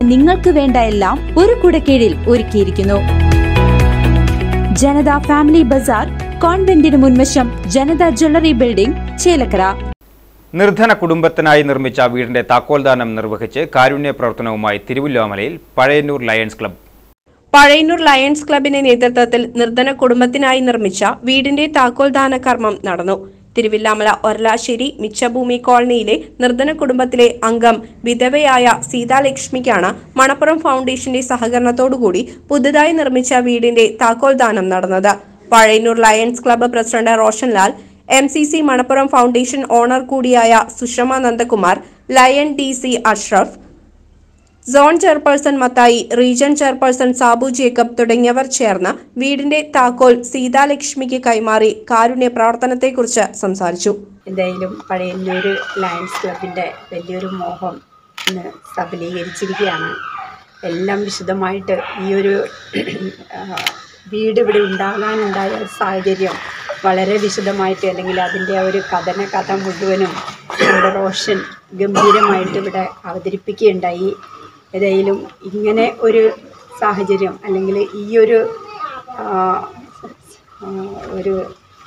നിങ്ങൾക്ക് വേണ്ട എല്ലാം ഒരു കുടക്കീഴിൽ ഒരുക്കിയിരിക്കുന്നു ജനത ഫാമിലി ബസാർ കോൺവെന്റിന് മുൻവശം ജനത ജ്വല്ലറി ബിൽഡിംഗ് ചേലക്കര നിർധന കുടുംബത്തിനായി നിർമ്മിച്ച വീടിന്റെ താക്കോൽദാനം നിർവഹിച്ച് കാരുണ്യ പ്രവർത്തനവുമായി തിരുവല്ലോമലയിൽ Pazhayannur lions club Pazhayannur lions ക്ലബിന്റെ നേതൃത്വത്തിൽ നിർധന കുടുംബത്തിനായി നിർമ്മിച്ച വീടിന്റെ താക്കോൽദാന കർമ്മം നടന്നു തിരുവില്ലാമല ഒരലാശ്ശേരി മിച്ചഭൂമി കോളനിയിലെ നിർധന കുടുംബത്തിലെ അംഗം വിധവയായ സീതാലക്ഷ്മിക്കാണ് മണപ്പുറം ഫൗണ്ടേഷന്റെ സഹകരണത്തോടുകൂടി പുതുതായി നിർമ്മിച്ച വീടിന്റെ താക്കോൽദാനം നടന്നത് Pazhayannur lions club president Roshanlal M C C Manappuram foundation owner കൂടിയായ Sushama Nandakumar lion D C Ashraf zone chairperson Mathai region chairperson Sabu Jacob തുടങ്ങിയവർ ചേർന്ന് വീടിന്റെ താക്കോൽ സീതാലക്ഷ്മിക്ക് കൈമാറി കാരുണ്യ പ്രവർത്തനത്തെക്കുറിച്ച് സംസാരിച്ചു എന്തായാലും പഴയന്നൂർ ലയൺസ് ക്ലബിൻ്റെ വലിയൊരു മോഹം ഇന്ന് സഫലീകരിച്ചിരിക്കുകയാണ് എല്ലാം വിശദമായിട്ട് ഈ ഒരു ആ, വീട് ഇവിടെ ഉണ്ടാകാനുണ്ടായ ഒരു സാഹചര്യം വളരെ വിശദമായിട്ട് അല്ലെങ്കിൽ അതിൻ്റെ ആ ഒരു കഥന കഥ മുഴുവനും നമ്മുടെ റോഷൻ ഗംഭീരമായിട്ട് ഇവിടെ അവതരിപ്പിക്കുകയുണ്ടായി ഏതായാലും ഇങ്ങനെ ഒരു സാഹചര്യം അല്ലെങ്കിൽ ഈ ഒരു ആ, ആ, ഒരു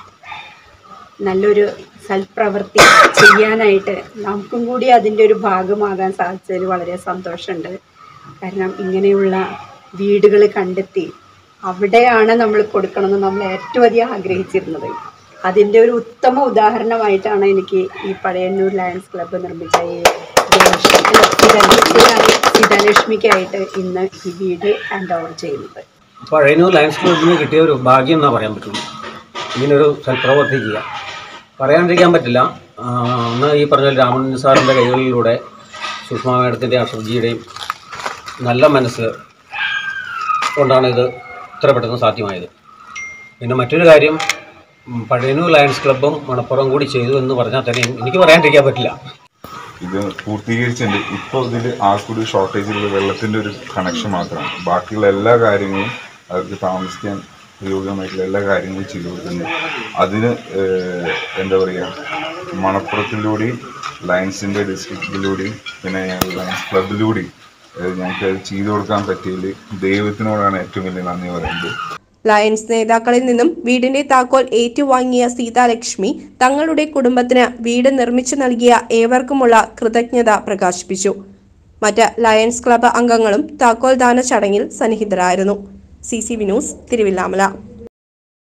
നല്ലൊരു സൽപ്രവൃത്തി ചെയ്യാനായിട്ട് നമുക്കും കൂടി അതിൻ്റെ ഒരു ഭാഗമാകാൻ സാധിച്ചതിൽ വളരെ സന്തോഷമുണ്ട് കാരണം ഇങ്ങനെയുള്ള വീടുകൾ കണ്ടെത്തി അവിടെയാണ് നമ്മൾ കൊടുക്കണമെന്ന് നമ്മൾ ഏറ്റവും അധികം ആഗ്രഹിച്ചിരുന്നത് അതിൻ്റെ ഒരു ഉത്തമ ഉദാഹരണമായിട്ടാണ് എനിക്ക് ഈ പഴയന്നൂർ ലയൺസ് ക്ലബ്ബ് നിർമ്മിച്ച ഈ സീതാലക്ഷ്മിക്കായി സീതാലക്ഷ്മിക്കായിട്ട് ഇന്ന് ഈ വീട് ഹാൻഡ് ഓവർ ചെയ്യുന്നത് പഴയന്നൂർ ലയൺസ് ക്ലബിന് കിട്ടിയ ഒരു ഭാഗ്യം എന്നാ പറയാൻ പറ്റുള്ളൂ ഇങ്ങനൊരു സൽപ്രവർത്തി ചെയ്യുക പറയാണ്ടിരിക്കാൻ പറ്റില്ല ആ, അന്ന് ഈ പറഞ്ഞ രാമൻ സാറിൻ്റെ കൈകളിലൂടെ സുഷമ മേഡത്തിൻ്റെ അഷർജിയുടെയും നല്ല മനസ്സ് കൊണ്ടാണ് ഇത് ഇത്ര പെട്ടെന്ന് സാധ്യമായത് പിന്നെ മറ്റൊരു കാര്യം ഉം, പഴയന്നൂർ ലയൺസ് ക്ലബ്ബും മണപ്പുറം കൂടി ചെയ്തു എന്ന് പറഞ്ഞാൽ തന്നെ എനിക്ക് പറയാണ്ടിരിക്കാൻ പറ്റില്ല ഇത് പൂർത്തീകരിച്ചിട്ടുണ്ട് ഇപ്പോൾ ഇതിൽ ആർക്കൊരു ഷോർട്ടേജുള്ള വെള്ളത്തിൻ്റെ ഒരു കണക്ഷൻ മാത്രമാണ് ബാക്കിയുള്ള എല്ലാ കാര്യങ്ങളും അവർക്ക് താമസിക്കാൻ ഉപയോഗമായിട്ടുള്ള എല്ലാ കാര്യങ്ങളും ചെയ്തു കൊടുക്കുന്നുണ്ട് അതിന് ഏഹ്, എന്താ പറയുക മണപ്പുറത്തിലൂടെയും ലയൻസിൻ്റെ ഡിസ്ട്രിക്റ്റിലൂടെയും പിന്നെ ഞങ്ങൾ ലയൻസ് ക്ലബിലൂടെയും ഏഹ്, ഞങ്ങൾക്ക് അത് ചെയ്തു കൊടുക്കാൻ പറ്റിയതിൽ ദൈവത്തിനോടാണ് ഏറ്റവും വലിയ നന്ദി പറയുന്നത് ലയൺസ് നേതാക്കളിൽ നിന്നും വീടിന്റെ താക്കോൽ ഏറ്റുവാങ്ങിയ സീതാലക്ഷ്മി തങ്ങളുടെ കുടുംബത്തിന് വീട് നിർമ്മിച്ചു നൽകിയ ഏവർക്കുമുള്ള കൃതജ്ഞത പ്രകാശിപ്പിച്ചു മറ്റ് ലയൺസ് ക്ലബ്ബ് അംഗങ്ങളും താക്കോൽ ദാന ചടങ്ങിൽ സന്നിഹിതരായിരുന്നു C C V news Thiruvilwamala